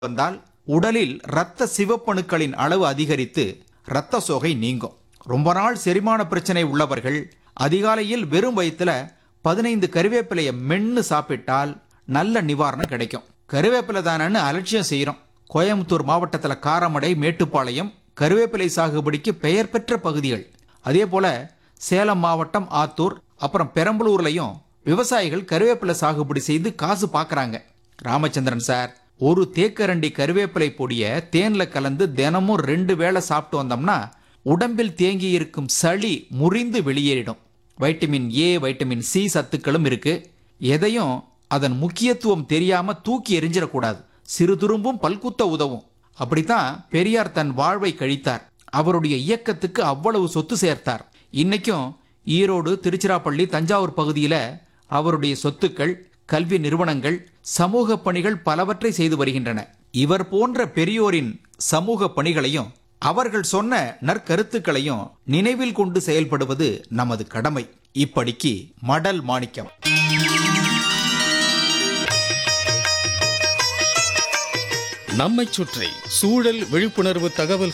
வந்தால் உடலில் இரத்த சிவப்பணுக்களின் அளவு அதிகரித்து இரத்த சோகை நீங்கும் ரொம்ப நாள் செரிமான பிரச்சனை உள்ளவர்கள் அதிகாலையில் வெறும் வயிற்றுல பதினைந்து கருவேப்பிலையை மென்னு சாப்பிட்டால் நல்ல நிவாரணம் கிடைக்கும் கருவேப்பிலை தானன்னு அலட்சியம் செய்கிறோம் கோயம்புத்தூர் மாவட்டத்தில் காரமடை மேட்டுப்பாளையம் கருவேப்பிலை சாகுபடிக்கு பெயர் பெற்ற பகுதிகள் அதே போல சேலம் மாவட்டம் ஆத்தூர் அப்புறம் பெரம்பலூர்லையும் விவசாயிகள் கருவேப்பிலை சாகுபடி செய்து காசு பார்க்கறாங்க ராமச்சந்திரன் சார் ஒரு தேக்கரண்டி கருவேப்பிலை பொடியை தேன்ல கலந்து தினமும் ரெண்டு வேளை சாப்பிட்டு வந்தோம்னா உடம்பில் தேங்கி இருக்கும் சளி முறிந்து வெளியேறிடும் வைட்டமின் ஏ வைட்டமின் சி சத்துக்களும் இருக்கு எதையும் அதன் முக்கியத்துவம் தெரியாம தூக்கி எறிஞ்சிடக்கூடாது சிறு துரும்பும் பல்குத்த உதவும் அப்படித்தான் பெரியார் தன் வாழ்வை கழித்தார் அவருடைய இயக்கத்துக்கு அவ்வளவு சொத்து சேர்த்தார் இன்னைக்கும் ஈரோடு திருச்சிராப்பள்ளி தஞ்சாவூர் பகுதியில அவருடைய சொத்துக்கள் கல்வி நிறுவனங்கள் சமூக பணிகள் பலவற்றை செய்து வருகின்றன இவர் போன்ற பெரியோரின் சமூக பணிகளையும் அவர்கள் சொன்ன நற்கருத்துக்களையும் நினைவில் கொண்டு செயல்படுவது நமது கடமை இப்படிக்கு மடல் மாணிக்கம் நம்மைச் சுற்றி சூழல் விழிப்புணர்வு தகவல்